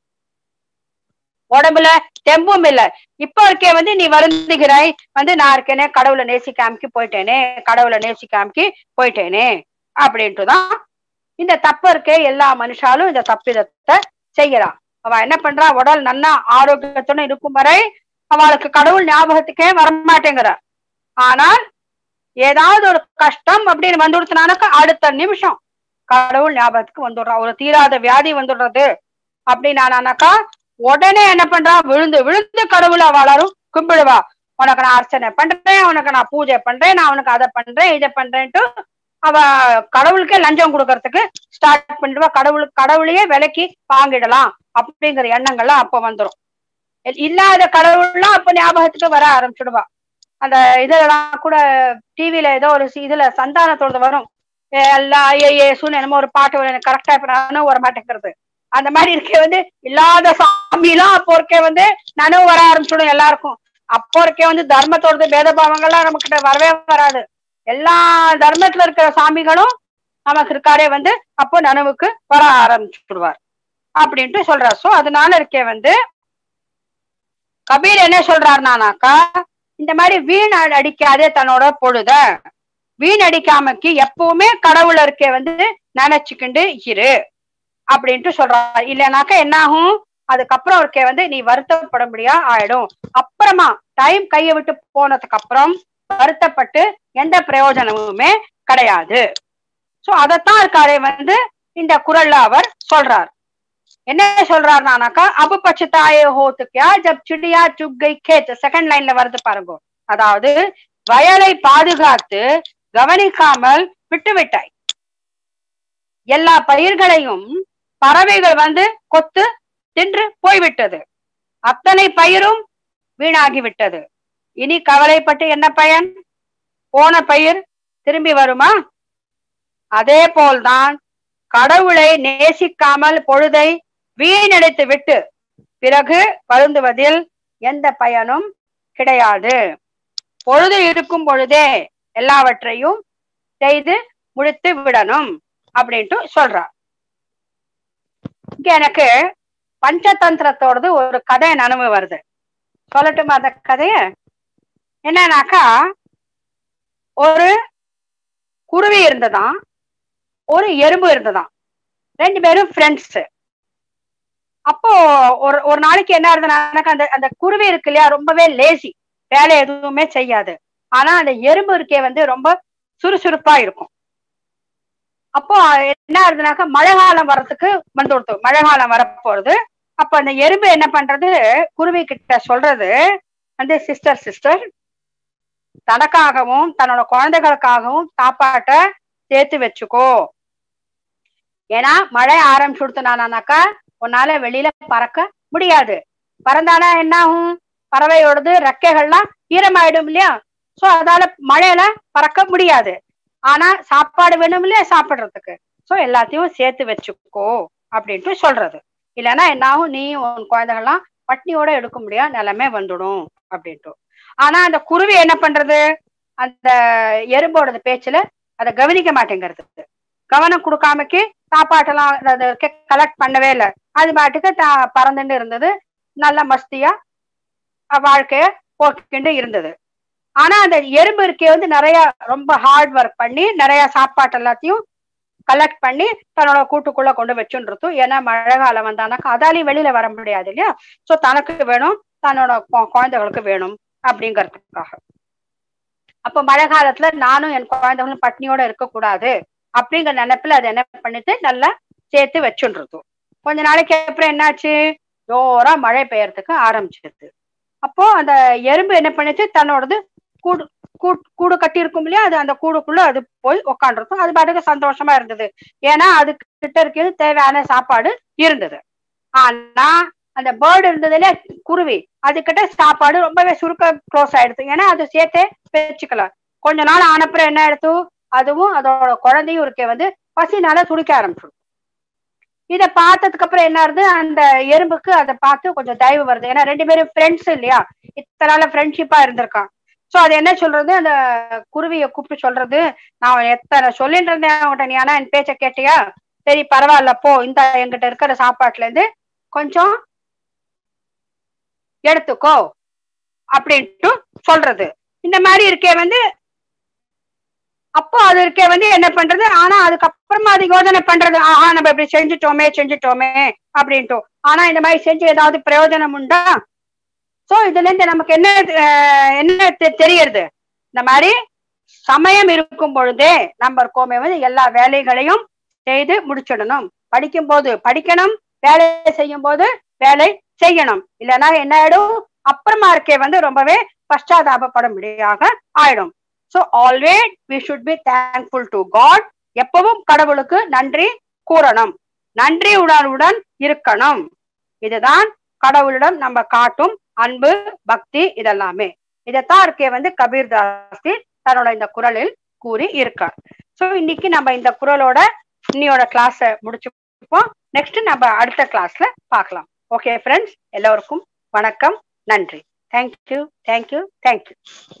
உடம்புல தெம்பும் இல்ல இப்போ இருக்கே வந்து நீ வருந்துகிறாய் வந்து நான் இருக்கேனே கடவுளை நேசிக்காமக்கி போயிட்டேனே கடவுளை நேசிக்காமக்கி போயிட்டேனே அப்படின்ட்டுதான் இந்த தப்பு இருக்கே எல்லா மனுஷாலும் இந்த தப்பிதத்தை செய்யறான் அவ என்ன பண்றா உடல் நன்னா ஆரோக்கியத்துடன் இருக்கும் வரை அவளுக்கு கடவுள் ஞாபகத்துக்கே வரமாட்டேங்கிற ஆனால் ஏதாவது ஒரு கஷ்டம் அப்படின்னு வந்துடுத்துனானாக்கா அடுத்த நிமிஷம் கடவுள் ஞாபகத்துக்கு வந்துடுறா ஒரு தீராத வியாதி வந்துடுறது அப்படின்னானாக்கா உடனே என்ன பண்றா விழுந்து விழுந்து கடவுளை வளரும் கும்பிடுவா உனக்கு நான் அர்ச்சனை பண்றேன் உனக்கு நான் பூஜை பண்றேன் நான் உனக்கு அதை பண்றேன் இதை பண்றேன்ட்டு அவ கடவுளுக்கே லஞ்சம் கொடுக்கறதுக்கு ஸ்டார்ட் பண்ணிடுவா கடவுள் கடவுளையே விலைக்கு வாங்கிடலாம் அப்படிங்கிற எண்ணங்கள்லாம் அப்ப வந்துடும் இல்லாத கடவுள்லாம் அப்ப ஞாபகத்துக்கு வர ஆரம்பிச்சிடுவா அந்த இதெல்லாம் கூட டிவில ஏதோ ஒரு இதுல சந்தானத்தோட வரும் எல்லாம் ஏசுன்னு என்னமோ ஒரு பாட்டு வரும் எனக்கு கரெக்டா இப்ப நானும் வர மாட்டேங்கிறது அந்த மாதிரி இருக்க வந்து இல்லாத சாமிலாம் அப்போ இருக்கே வந்து நனவு வர ஆரம்பிச்சிடும் எல்லாருக்கும் அப்போ இருக்கே வந்து தர்மத்தோட பேதபாவங்கள்லாம் நம்ம கிட்ட வரவே வராது எல்லா தர்மத்துல இருக்கிற சாமிகளும் நமக்கு இருக்காரே வந்து அப்போ நனவுக்கு வர ஆரம்பிச்சுடுவார் அப்படின்ட்டு சொல்றார் சோ அதனால இருக்கே வந்து கபீர் என்ன சொல்றாருனாக்கா இந்த மாதிரி வீண் அடிக்காதே தன்னோட பொழுத வீண் அடிக்காமக்கு எப்பவுமே கடவுள் இருக்கே வந்து நினைச்சுக்கிண்டு இரு அப்படின்ட்டு சொல்றாரு இல்லைனாக்கா என்ன ஆகும் அதுக்கப்புறம் இருக்கே வந்து நீ வருத்தப்பட முடியா ஆயிடும் அப்புறமா டைம் கையை விட்டு போனதுக்கு அப்புறம் வருத்தப்பட்டு எந்த பிரயோஜனமுமே கிடையாது சோ அதத்தான் இருக்காரே வந்து இந்த குரல்ல அவர் சொல்றார் என்ன சொல்றாருனாக்கா அபு பச்சதாயே ஹோத்துக்கியா ஜப் சிடியா சுக்கை கேத் செகண்ட் லைன்ல வருது பாருங்க அதாவது வயலை பாதுகாத்து கவனிக்காமல் விட்டு விட்டாய் எல்லா பயிர்களையும் பறவைகள் வந்து கொத்து தின்று போய்விட்டது அத்தனை பயிரும் வீணாகி விட்டது இனி கவலைப்பட்டு என்ன பயன் போன பயிர் திரும்பி வருமா அதே போல்தான் கடவுளை நேசிக்காமல் பொழுதை வீணடித்து விட்டு பிறகு வருந்துவதில் எந்த பயனும் கிடையாது பொழுது இருக்கும் பொழுதே எல்லாவற்றையும் செய்து முடித்து விடணும் அப்படின்ட்டு சொல்றார் இங்க எனக்கு பஞ்சதந்திரத்தோடது ஒரு கதை நனவு வருது சொல்லட்டுமா அந்த கதைய என்னன்னாக்கா ஒரு குருவி இருந்ததாம் ஒரு எறும்பு இருந்ததாம் ரெண்டு பேரும் ஃப்ரெண்ட்ஸ் அப்போ ஒரு ஒரு நாளைக்கு என்ன இருந்ததுனாக்கா அந்த அந்த குருவி இருக்கு இல்லையா ரொம்பவே லேசி வேலை எதுவுமே செய்யாது ஆனா அந்த எறும்பு இருக்கே வந்து ரொம்ப சுறுசுறுப்பா இருக்கும் அப்போ என்ன ஆகுதுனாக்கா மழை காலம் வர்றதுக்கு வந்து கொடுத்தோம் மழை காலம் வரப்போறது அப்ப அந்த எறும்பு என்ன பண்றது குருவி கிட்ட சொல்றது வந்து சிஸ்டர் சிஸ்டர் தனக்காகவும் தன்னோட குழந்தைகளுக்காகவும் சாப்பாட்டை சேர்த்து வச்சுக்கோ ஏன்னா மழை ஆரம்பிச்சுடுத்துனானாக்கா உன்னால வெளியில பறக்க முடியாது பறந்தானா என்ன ஆகும் பறவையோடது ரெக்கைகள்லாம் ஈரமாயிடும் இல்லையா சோ அதால மழையில பறக்க முடியாது ஆனா சாப்பாடு வேணும் இல்லையா சாப்பிடுறதுக்கு சோ எல்லாத்தையும் சேர்த்து வச்சுக்கோ அப்படின்ட்டு சொல்றது இல்லைன்னா என்னாகும் நீ உன் குழந்தைகள்லாம் பட்னியோட எடுக்க முடியாது நிலைமை வந்துடும் அப்படின்ட்டு ஆனா அந்த குருவி என்ன பண்றது அந்த எறும்போட பேச்சுல அதை கவனிக்க மாட்டேங்கிறது கவனம் கொடுக்காமக்கு சாப்பாட்டெல்லாம் கலெக்ட் பண்ணவே இல்லை அது பாட்டுக்கு த- பறந்துட்டு இருந்தது நல்ல மஸ்தியா அஹ் வாழ்க்கைய போக்கிண்டு இருந்தது ஆனா அந்த எறும்பு இருக்கே வந்து நிறைய ரொம்ப ஹார்ட் ஒர்க் பண்ணி நிறைய சாப்பாட்டு எல்லாத்தையும் கலெக்ட் பண்ணி தன்னோட கூட்டுக்குள்ள கொண்டு வச்சுன்றது ஏன்னா மழை காலம் வந்தானாக்கா அதாலையும் வெளியில வர முடியாது இல்லையா சோ தனக்கு வேணும் தன்னோட கு- குழந்தைகளுக்கு வேணும் அப்படிங்கறதுக்காக அப்ப மழை காலத்துல நானும் என் குழந்தைகளும் பட்னியோட இருக்கக்கூடாது அப்படிங்கிற நினைப்புல அது என்ன பண்ணிட்டு நல்லா சேர்த்து வச்சுன்றது கொஞ்ச நாளைக்கு அப்புறம் என்னாச்சு ஜோரா மழை பெய்யறதுக்கு ஆரம்பிச்சிருது அப்போ அந்த எறும்பு என்ன பண்ணுச்சு தன்னோடது கூடு கூடு கூடு கட்டி இருக்கும் இல்லையா அது அந்த கூடுக்குள்ள அது போய் உக்காண்டிருக்கும் அது பாட்டுக்கு சந்தோஷமா இருந்தது ஏன்னா அது கிட்ட இருக்கிறது தேவையான சாப்பாடு இருந்தது ஆனா அந்த பேர்டு இருந்தது இல்லையா குருவி அதுகிட்ட சாப்பாடு ரொம்பவே சுருக்க க்ளோஸ் ஆயிடுது ஏன்னா அது சேர்த்தே வச்சுக்கல கொஞ்ச நாள் ஆனப்புறம் என்ன எடுத்து அதுவும் அதோட குழந்தையும் இருக்கே வந்து பசினால துடிக்க ஆரம்பிச்சிடும் இத பார்த்ததுக்கு அப்புறம் என்ன ஆகுது அந்த எறும்புக்கு அதை பார்த்து கொஞ்சம் தயவு வருது ஏன்னா ரெண்டு பேரும் ஃப்ரெண்ட்ஸ் இல்லையா இத்தனை நாள ஃப்ரெண்ட்ஷிப்பா இருந்திருக்கான் சோ அது என்ன சொல்றது அந்த குருவியை கூப்பிட்டு சொல்றது நான் எத்தனை சொல்லிட்டு இருந்தேன் அவன்கிட்ட நீ ஆனா என் பேச்ச கேட்டியா சரி பரவாயில்ல போ இந்த என்கிட்ட இருக்கிற சாப்பாட்டுல இருந்து கொஞ்சம் எடுத்துக்கோ அப்படின்ட்டு சொல்றது இந்த மாதிரி இருக்கே வந்து அப்போ அது இருக்கே வந்து என்ன பண்றது ஆனா அதுக்கப்புறமா அது யோசனை பண்றது ஆஹா நம்ம இப்படி செஞ்சுட்டோமே செஞ்சுட்டோமே அப்படின்ட்டு ஆனா இந்த மாதிரி செஞ்சு ஏதாவது பிரயோஜனம் உண்டா சோ இதுல இருந்து நமக்கு என்ன அஹ், என்ன தெ- தெரியறது இந்த மாதிரி சமயம் இருக்கும் பொழுதே நம்ம இருக்கோமே வந்து எல்லா வேலைகளையும் செய்து முடிச்சிடணும் படிக்கும் போது படிக்கணும் வேலை செய்யும் போது வேலை செய்யணும் இல்லைன்னா என்ன ஆயிடும் அப்புறமா இருக்கே வந்து ரொம்பவே பశ్చాத்தாபப்பட முடியாக ஆயிடும் so always we should be thankful to God எப்பவும் கடவுளுக்கு நன்றி கூறணும் நன்றி உணர்வுடன் இருக்கணும் இதுதான் கடவுளிடம் நம்ம காட்டும் அன்பு பக்தி இதெல்லாமே இதைத்தான் இருக்கே வந்து கபீர்தாஸ் தன்னோட இந்த குரலில் கூறி இருக்கார் ஸோ இன்னைக்கு நம்ம இந்த குரலோட இன்னியோட கிளாஸை முடிச்சுப்போம் நெக்ஸ்ட் நம்ம அடுத்த கிளாஸ்ல பார்க்கலாம் ஓகே ஃப்ரெண்ட்ஸ் எல்லோருக்கும் வணக்கம் நன்றி தேங்க்யூ தேங்க்யூ தேங்க்யூ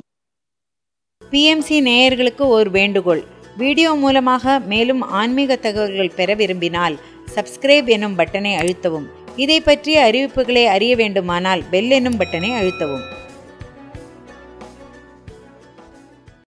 பிஎம்சி நேயர்களுக்கு ஒரு வேண்டுகோள் வீடியோ மூலமாக மேலும் ஆன்மீக தகவல்கள் பெற விரும்பினால் சப்ஸ்கிரைப் எனும் பட்டனை அழுத்தவும் இதை பற்றிய அறிவிப்புகளை அறிய வேண்டுமானால் பெல் எனும் பட்டனை அழுத்தவும்